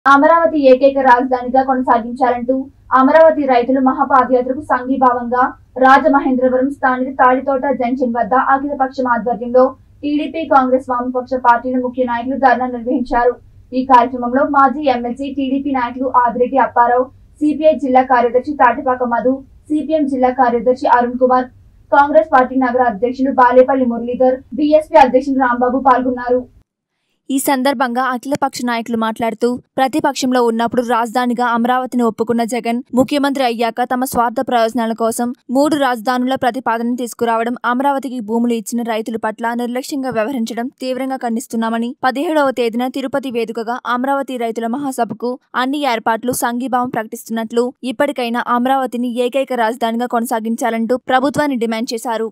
అమరావతి ఏకైక రాజధానిగా కొనసాగించాలంటూ అమరావతి రైతులు మహాపాదయాత్రకు సంఘీభావంగా రాజమహేంద్రవరం స్థానిక తాడితోట జంక్షన్ వద్ద అఖిలపక్షం ఆధ్వర్యంలో టీడీపీ కాంగ్రెస్ వామపక్ష పార్టీల ముఖ్య నాయకులు ధర్నా నిర్వహించారు ఈ కార్యక్రమంలో మాజీ ఎమ్మెల్సీ టీడీపీ నాయకులు ఆదిరెడ్డి అప్పారావు సిపిఐ జిల్లా కార్యదర్శి తాటిపాక మధు సిపిఎం జిల్లా కార్యదర్శి అరుణ్ కుమార్ కాంగ్రెస్ పార్టీ నగర అధ్యక్షులు బాలేపల్లి మురళీధర్ బీఎస్పీ అధ్యక్షులు రాంబాబు పాల్గొన్నారు ఈ సందర్భంగా అఖిలపక్ష నాయకులు మాట్లాడుతూ ప్రతిపక్షంలో ఉన్నప్పుడు రాజధానిగా అమరావతిని ఒప్పుకున్న జగన్ ముఖ్యమంత్రి అయ్యాక తమ స్వార్థ ప్రయోజనాల కోసం మూడు రాజధానుల ప్రతిపాదన తీసుకురావడం అమరావతికి భూములు ఇచ్చిన రైతుల పట్ల నిర్లక్ష్యంగా వ్యవహరించడం తీవ్రంగా ఖండిస్తున్నామని పదిహేడవ తేదీన తిరుపతి వేదికగా అమరావతి రైతుల మహాసభకు అన్ని ఏర్పాట్లు సంఘీభావం ప్రకటిస్తున్నట్లు ఇప్పటికైనా అమరావతిని ఏకైక రాజధానిగా కొనసాగించాలంటూ ప్రభుత్వాన్ని డిమాండ్ చేశారు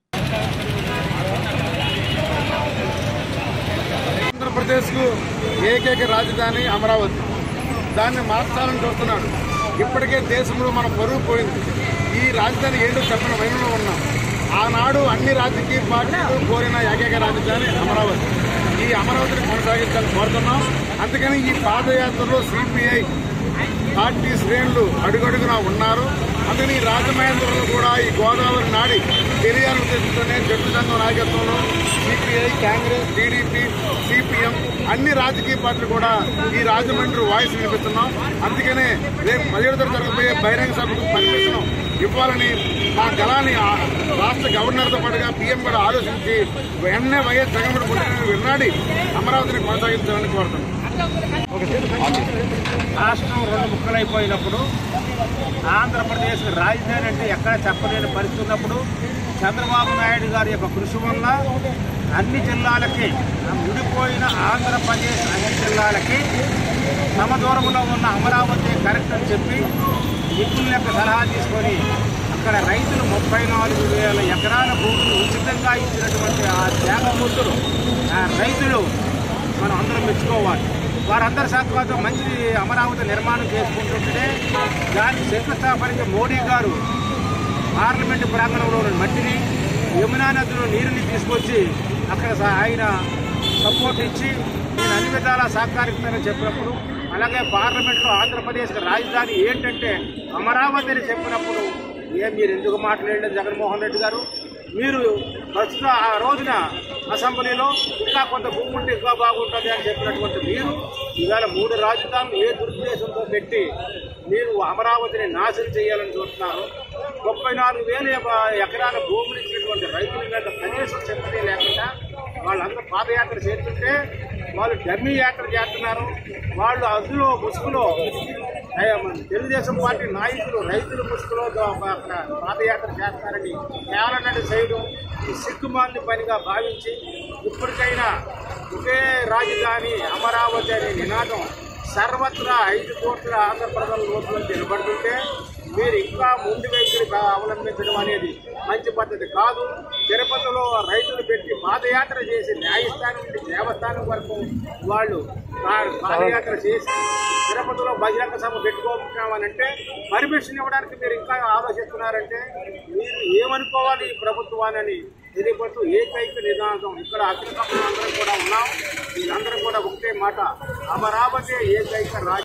ఆంధ్రప్రదేశ్కు ఏకైక రాజధాని అమరావతి దాన్ని మార్చాలని చూస్తున్నాడు ఇప్పటికే దేశంలో మన పరువు పోయింది ఈ రాజధాని ఏంటో చెప్పిన వైపులో ఉన్నాం ఆనాడు అన్ని రాజకీయ పార్టీలు కోరిన ఏకైక రాజధాని అమరావతి ఈ అమరావతిని కొనసాగించాలని కోరుతున్నాం అందుకని ఈ పాదయాత్రలో సిపిఐ పార్టీ శ్రేణులు అడుగడుగునా ఉన్నారు అందుకని ఈ రాజమహేంద్రంలో కూడా ఈ గోదావరి నాడి పెరియార్ ఉద్దేశంతోనే జట్టు సంఘం నాయకత్వంలో సిపిఐ కాంగ్రెస్ టీడీపీ సిపిఎం అన్ని రాజకీయ పార్టీలు కూడా ఈ రాజమండ్రి వాయిస్ వినిపిస్తున్నాం అందుకనే రేపు పదిహేడు తరగతి జరగబోయే బహిరంగ సభకు పర్మిషన్ ఇవ్వాలని మా గలాన్ని ఆ రాష్ట్ర గవర్నర్తో పాటుగా పీఎం కూడా ఆలోచించి వెంటనే వైఎస్ జగన్మోహన్ రెడ్డి విన్నాడి అమరావతిని కొనసాగించాలని కోరుతున్నాం రాష్ట్రం రెండు ముక్కలైపోయినప్పుడు ఆంధ్రప్రదేశ్ రాజధాని అంటే ఎక్కడ చెప్పలేని పరిస్థితి ఉన్నప్పుడు చంద్రబాబు నాయుడు గారి యొక్క కృషి వల్ల అన్ని జిల్లాలకి విడిపోయిన ఆంధ్రప్రదేశ్ అన్ని జిల్లాలకి సమ దూరంలో ఉన్న అమరావతి కరెక్ట్ అని చెప్పి నిపుణుల యొక్క సలహా తీసుకొని అక్కడ రైతులు ముప్పై నాలుగు వేల ఎకరాల భూములు ఉచితంగా ఇచ్చినటువంటి ఆ త్యాగమూర్తులు ఆ రైతులు మనం అందరం మెచ్చుకోవాలి వారందరి సహకారంతో మంచి అమరావతి నిర్మాణం చేసుకుంటుంటే దానికి శంకుస్థాపనకి మోడీ గారు పార్లమెంటు ప్రాంగణంలో ఉన్న మట్టిని యమునా నదిలో నీరుని తీసుకొచ్చి అక్కడ స- ఆయన సపోర్ట్ ఇచ్చి నేను అన్ని విధాలా సహకరిస్తానని చెప్పినప్పుడు అలాగే పార్లమెంట్లో ఆంధ్రప్రదేశ్కి రాజధాని ఏంటంటే అమరావతి అని చెప్పినప్పుడు ఏం మీరు ఎందుకు మాట్లాడలేదు జగన్మోహన్ రెడ్డి గారు మీరు ప్రస్తుత ఆ రోజున అసెంబ్లీలో ఇంకా కొంత భూమి ఉంటే ఇంకా బాగుంటుంది అని చెప్పినటువంటి మీరు ఇవాళ మూడు రాజధానులు ఏ దురుద్దేశంతో పెట్టి మీరు అమరావతిని నాశనం చేయాలని చూస్తున్నారు ముప్పై నాలుగు వేల ఎక- ఎకరాల భూములు ఇచ్చినటువంటి రైతుల మీద కనీసం చెప్పనే లేకుండా వాళ్ళందరూ పాదయాత్ర చేస్తుంటే వాళ్ళు డమ్మీ యాత్ర చేస్తున్నారు వాళ్ళు అందులో ముసుగులో అయ్యా, మన తెలుగుదేశం పార్టీ నాయకులు రైతుల ముసుగులో దో- అక్కడ పాదయాత్ర చేస్తారని కేవలం చేయడం ఈ సిగ్గుమాలిన పనిగా భావించి ఇప్పటికైనా ఒకే రాజధాని అమరావతి అనే నినాదం సర్వత్రా ఐదు కోట్ల ఆంధ్ర ప్రజల నోట్లో నిలబడుతుంటే మీరు ఇంకా ముందు వైఖరి అవలంబించడం అనేది మంచి పద్ధతి కాదు తిరుపతిలో రైతులు పెట్టి పాదయాత్ర చేసి న్యాయస్థానం నుండి దేవస్థానం వరకు వాళ్ళు పా- పాదయాత్ర చేసి తిరుపతిలో బహిరంగ సభ పెట్టుకోవాలంటే పర్మిషన్ ఇవ్వడానికి మీరు ఇంకా ఆలోచిస్తున్నారంటే మీరు ఏమనుకోవాలి ఈ ప్రభుత్వాన్ని తెలియపడుతూ ఏకైక నినాదం ఇక్కడ అగ్నిపక్షం అందరం కూడా ఉన్నాం వీళ్ళందరం కూడా ఒకటే మాట అమరావతి ఏకైక రాజ